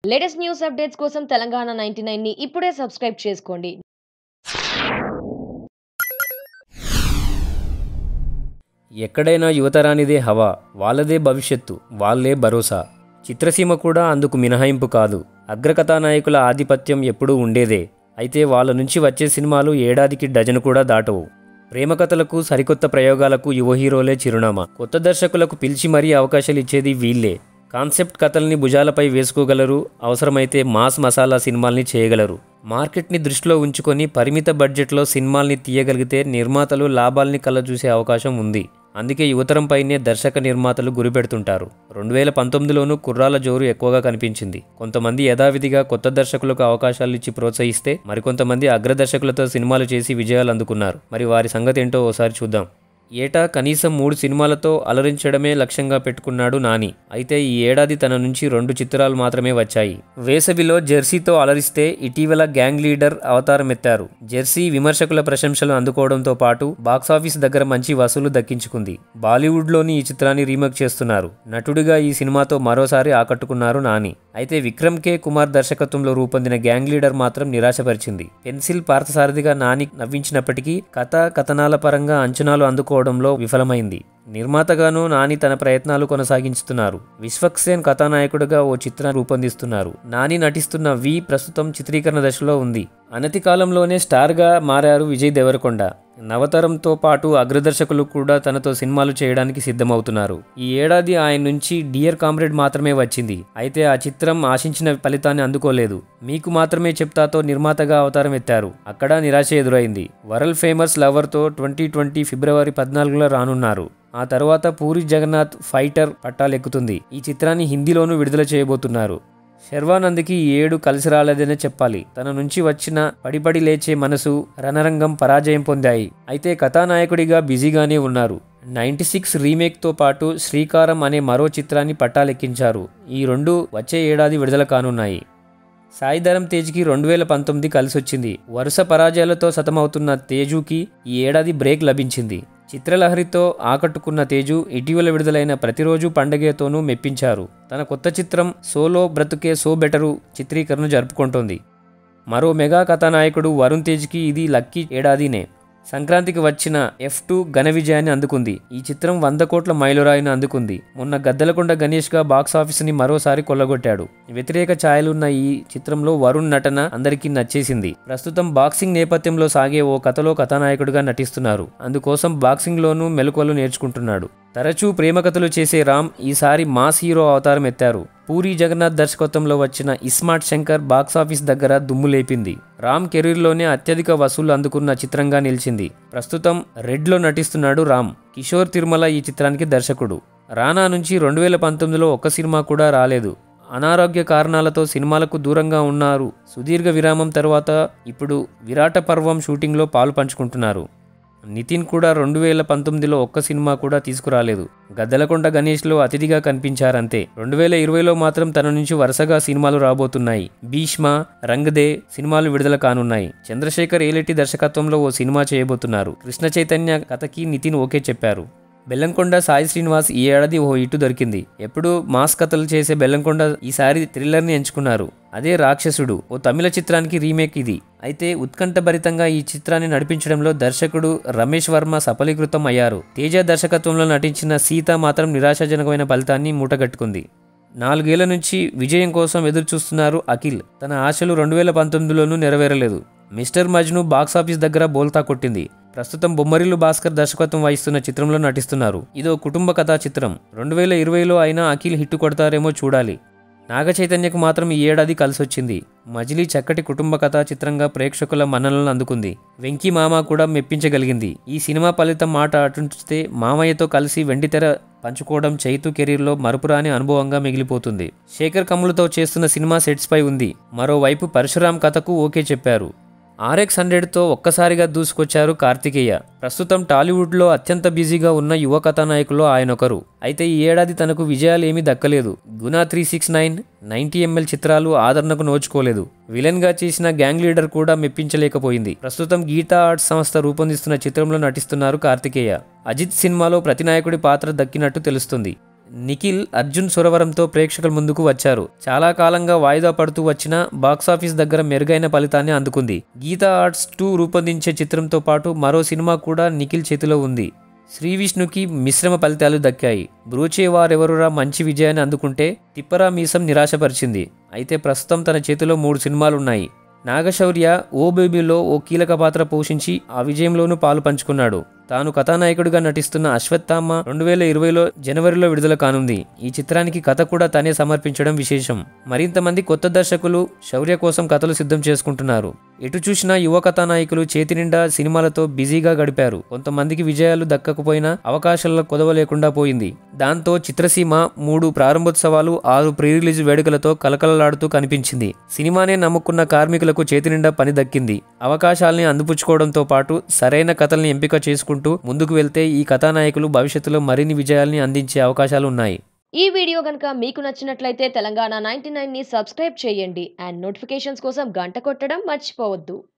latest news updates కోసం Telangana ninety ని ఇప్పుడే సబ్స్క్రైబ్ చేసుకోండి ఎక్కడైనా యువతరానిదే హవా వాళ్ళదే భవిష్యత్తు వాళ్ళే భరోసా చిత్రసీమ కూడా అందుకు మినహాయింపు కాదు అగ్రకథానాయకుల ఆధిపత్యం ఎప్పుడూ ఉండేదే అయితే వాళ్ళ నుంచి వచ్చే సినిమాలు ఏడాదికి డజను కూడా దాటవు ప్రేమ కథలకు సరికొత్త ప్రయోగాలకు యువ హీరోలే చిరునామా కొత్త దర్శకులకు పిలిచి మరీ అవకాశాలు ఇచ్చేది వీళ్ళే కాన్సెప్ట్ కథల్ని భుజాలపై వేసుకోగలరు అవసరమైతే మాస్ మసాలా సినిమాల్ని చేయగలరు మార్కెట్ని దృష్టిలో ఉంచుకొని పరిమిత బడ్జెట్లో సినిమాల్ని తీయగలిగితే నిర్మాతలు లాభాల్ని కళ్ళజూసే అవకాశం ఉంది అందుకే యువతరంపైనే దర్శక నిర్మాతలు గురిపెడుతుంటారు రెండు వేల పంతొమ్మిదిలోనూ కుర్రాల జోరు ఎక్కువగా కనిపించింది కొంతమంది యథావిధిగా కొత్త దర్శకులకు అవకాశాలు ఇచ్చి ప్రోత్సహిస్తే మరికొంతమంది అగ్రదర్శకులతో సినిమాలు చేసి విజయాలు అందుకున్నారు మరి వారి సంగతి ఏంటో ఓసారి చూద్దాం ఏటా కనీసం మూడు సినిమాలతో అలరించడమే లక్ష్యంగా పెట్టుకున్నాడు నాని అయితే ఈ ఏడాది తన నుంచి రెండు చిత్రాలు మాత్రమే వచ్చాయి వేసవిలో జెర్సీతో అలరిస్తే ఇటీవల గ్యాంగ్ లీడర్ అవతారం ఎత్తారు జెర్సీ విమర్శకుల ప్రశంసలు అందుకోవడంతో పాటు బాక్సాఫీస్ దగ్గర మంచి వసూలు దక్కించుకుంది బాలీవుడ్లోని ఈ చిత్రాన్ని రీమేక్ చేస్తున్నారు నటుడిగా ఈ సినిమాతో మరోసారి ఆకట్టుకున్నారు నాని అయితే విక్రమ్ కే కుమార్ దర్శకత్వంలో రూపొందిన గ్యాంగ్ లీడర్ మాత్రం నిరాశపరిచింది పెన్సిల్ పార్థసారథిగా నాని నవ్వించినప్పటికీ కథ కథనాల పరంగా అంచనాలు అందుకోవడంలో విఫలమైంది నిర్మాతగాను నాని తన ప్రయత్నాలు కొనసాగించుతున్నారు విశ్వక్సేన్ కథానాయకుడిగా ఓ చిత్రం రూపొందిస్తున్నారు నాని నటిస్తున్న వి ప్రస్తుతం చిత్రీకరణ దశలో ఉంది అనతి కాలంలోనే స్టార్గా మారారు విజయ్ దేవరకొండ నవతరంతో పాటు అగ్రదర్శకులు కూడా తనతో సినిమాలు చేయడానికి సిద్ధమవుతున్నారు ఈ ఏడాది ఆయన నుంచి డియర్ కామ్రేడ్ మాత్రమే వచ్చింది అయితే ఆ చిత్రం ఆశించిన ఫలితాన్ని అందుకోలేదు మీకు మాత్రమే చెప్తాతో నిర్మాతగా అవతారం ఎత్తారు అక్కడ నిరాశ ఎదురైంది వరల్డ్ ఫేమస్ లవర్తో ట్వంటీ ట్వంటీ ఫిబ్రవరి పద్నాలుగులో రానున్నారు ఆ తర్వాత పూరి జగన్నాథ్ ఫైటర్ పట్టాలెక్కుతుంది ఈ చిత్రాన్ని హిందీలోనూ విడుదల చేయబోతున్నారు శర్వానంద్కి ఈ ఏడు కలిసి రాలేదనే చెప్పాలి తన నుంచి వచ్చిన పడిపడి లేచే మనసు రణరంగం పరాజయం పొందాయి అయితే కథానాయకుడిగా బిజీగానే ఉన్నారు నైంటీ సిక్స్ రీమేక్తో పాటు శ్రీకారం అనే మరో చిత్రాన్ని పట్టాలెక్కించారు ఈ రెండు వచ్చే ఏడాది విడుదల కానున్నాయి సాయిధరం తేజ్కి రెండు వేల పంతొమ్మిది కలిసొచ్చింది వరుస పరాజయాలతో సతమవుతున్న తేజుకి ఈ ఏడాది బ్రేక్ లభించింది చిత్రలహరితో ఆకట్టుకున్న తేజు ఇటీవల విడుదలైన ప్రతిరోజు పండగతోనూ మెప్పించారు తన కొత్త చిత్రం సోలో బ్రతుకే సో బెటరు చిత్రీకరణ జరుపుకుంటోంది మరో మెగా కథానాయకుడు వరుణ్ తేజ్కి ఇది లక్కీ ఏడాదినే సంక్రాంతికి వచ్చిన ఎఫ్ టూ ఘన విజయాన్ని అందుకుంది ఈ చిత్రం వంద కోట్ల మైలురాయిని అందుకుంది మొన్న గద్దలకొండ గణేష్గా బాక్సాఫీస్ని మరోసారి కొల్లగొట్టాడు వ్యతిరేక ఛాయలున్న ఈ చిత్రంలో వరుణ్ నటన అందరికీ నచ్చేసింది ప్రస్తుతం బాక్సింగ్ నేపథ్యంలో సాగే ఓ కథలో కథానాయకుడిగా నటిస్తున్నారు అందుకోసం బాక్సింగ్లోనూ మెలకువలు నేర్చుకుంటున్నాడు తరచూ ప్రేమ కథలు చేసే రామ్ ఈసారి మాస్ హీరో అవతారం ఎత్తారు పూరి జగన్నాథ్ దర్శకత్వంలో వచ్చిన ఇస్మార్ట్ శంకర్ బాక్సాఫీస్ దగ్గర దుమ్ము లేపింది రామ్ కెరీర్లోనే అత్యధిక వసూలు అందుకున్న చిత్రంగా నిలిచింది ప్రస్తుతం రెడ్లో నటిస్తున్నాడు రామ్ కిషోర్ తిరుమల ఈ చిత్రానికి దర్శకుడు రానా నుంచి రెండు వేల పంతొమ్మిదిలో ఒక్క సినిమా కూడా రాలేదు అనారోగ్య కారణాలతో సినిమాలకు దూరంగా ఉన్నారు సుదీర్ఘ విరామం తర్వాత ఇప్పుడు విరాట పర్వం షూటింగ్లో పాలు పంచుకుంటున్నారు నితిన్ కూడా రెండు వేల పంతొమ్మిదిలో ఒక్క సినిమా కూడా తీసుకురాలేదు గద్దలకొండ గణేష్లో అతిథిగా కనిపించారంతే రెండు వేల ఇరవైలో మాత్రం తన నుంచి వరుసగా సినిమాలు రాబోతున్నాయి భీష్మ రంగదే సినిమాలు విడుదల కానున్నాయి చంద్రశేఖర్ ఏలెట్టి దర్శకత్వంలో ఓ సినిమా చేయబోతున్నారు కృష్ణ చైతన్య కథకి నితిన్ ఓకే చెప్పారు బెల్లంకొండ సాయి శ్రీనివాస్ ఈ ఏడాది ఓ ఇటు దొరికింది ఎప్పుడు మాస్ కథలు చేసే బెల్లంకొండ ఈసారి థ్రిల్లర్ని ఎంచుకున్నారు అదే రాక్షసుడు ఓ తమిళ చిత్రానికి రీమేక్ ఇది అయితే ఉత్కంఠభరితంగా ఈ చిత్రాన్ని నడిపించడంలో దర్శకుడు రమేష్ వర్మ సఫలీకృతం అయ్యారు తేజ దర్శకత్వంలో నటించిన సీత మాత్రం నిరాశాజనకమైన ఫలితాన్ని మూటగట్టుకుంది నాలుగేళ్ల నుంచి విజయం కోసం ఎదురు చూస్తున్నారు అఖిల్ తన ఆశలు రెండు వేల పంతొమ్మిదిలోనూ నెరవేరలేదు మిస్టర్ మజ్ను బాక్సాఫీస్ దగ్గర బోల్తా కొట్టింది ప్రస్తుతం బొమ్మరిల్లు భాస్కర్ దర్శకత్వం వహిస్తున్న చిత్రంలో నటిస్తున్నారు ఇదో కుటుంబ కథా చిత్రం రెండు వేల ఇరవైలో అయినా అఖిల్ హిట్ కొడతారేమో చూడాలి నాగ చైతన్యకు మాత్రం ఈ ఏడాది కలిసొచ్చింది మజిలీ చక్కటి కుటుంబ కథా చిత్రంగా ప్రేక్షకుల మన్ననలను అందుకుంది వెంకీ మామ కూడా మెప్పించగలిగింది ఈ సినిమా ఫలితం మాట అటుంచితే మామయ్యతో కలిసి వెండితెర పంచుకోవడం చైతు కెరీర్లో మరపురాని అనుభవంగా మిగిలిపోతుంది శేఖర్ కమ్ములతో చేస్తున్న సినిమా సెట్స్పై ఉంది మరోవైపు పరశురాం కథకు ఓకే చెప్పారు ఆర్ఎక్స్ హండ్రెడ్తో ఒక్కసారిగా దూసుకొచ్చారు కార్తికేయ ప్రస్తుతం టాలీవుడ్లో అత్యంత బిజీగా ఉన్న యువ కథానాయకుల్లో ఆయనొకరు అయితే ఈ ఏడాది తనకు విజయాలు ఏమీ దక్కలేదు Guna three six nine ninety ML చిత్రాలు ఆదరణకు నోచుకోలేదు విలన్గా చేసిన గ్యాంగ్ లీడర్ కూడా మెప్పించలేకపోయింది ప్రస్తుతం గీతా ఆర్ట్స్ సంస్థ రూపొందిస్తున్న చిత్రంలో నటిస్తున్నారు కార్తికేయ అజిత్ సినిమాలో ప్రతినాయకుడి పాత్ర దక్కినట్టు తెలుస్తుంది నిఖిల్ అర్జున్ సురవరంతో ప్రేక్షకుల ముందుకు వచ్చారు చాలా కాలంగా వాయిదా పడుతూ వచ్చిన బాక్సాఫీస్ దగ్గర మెరుగైన ఫలితాన్ని అందుకుంది గీతా ఆర్ట్స్ టూ రూపొందించే చిత్రంతో పాటు మరో సినిమా కూడా నిఖిల్ చేతిలో ఉంది శ్రీ విష్ణుకి మిశ్రమ ఫలితాలు దక్కాయి బ్రూచే వారెవరురా మంచి విజయాన్ని అందుకుంటే తిప్పరా మీసం నిరాశపరిచింది అయితే ప్రస్తుతం తన చేతిలో మూడు సినిమాలున్నాయి నాగశౌర్య ఓ బేబీలో ఓ కీలక పాత్ర పోషించి ఆ విజయంలోనూ పాలు పంచుకున్నాడు తాను కథానాయకుడిగా నటిస్తున్న అశ్వత్థామ రెండు వేల ఇరవైలో జనవరిలో విడుదల కానుంది ఈ చిత్రానికి కథ కూడా తనే సమర్పించడం విశేషం మరింత మంది కొత్త దర్శకులు శౌర్య కోసం కథలు సిద్ధం చేసుకుంటున్నారు ఎటు చూసినా యువ కథానాయకులు చేతి నిండా సినిమాలతో బిజీగా గడిపారు కొంతమందికి విజయాలు దక్కకపోయినా అవకాశాల కొదవ లేకుండా పోయింది దాంతో చిత్రసీమ మూడు ప్రారంభోత్సవాలు ఆరు ప్రీ రిలీజ్ వేడుకలతో కలకలలాడుతూ కనిపించింది సినిమానే నమ్ముకున్న కార్మికులకు చేతి నిండా పని దక్కింది అవకాశాల్ని అందిపుచ్చుకోవడంతో పాటు సరైన కథల్ని ఎంపిక చేసుకుంటూ ముందుకు వెళ్తే ఈ కథానాయకులు భవిష్యత్తులో మరిన్ని విజయాల్ని అందించే అవకాశాలు ఉన్నాయి ఈ వీడియో కనుక మీకు నచ్చినట్లయితే తెలంగాణ నైన్టీ ని సబ్స్క్రైబ్ చేయండి అండ్ నోటిఫికేషన్స్ కోసం గంట కొట్టడం మర్చిపోవద్దు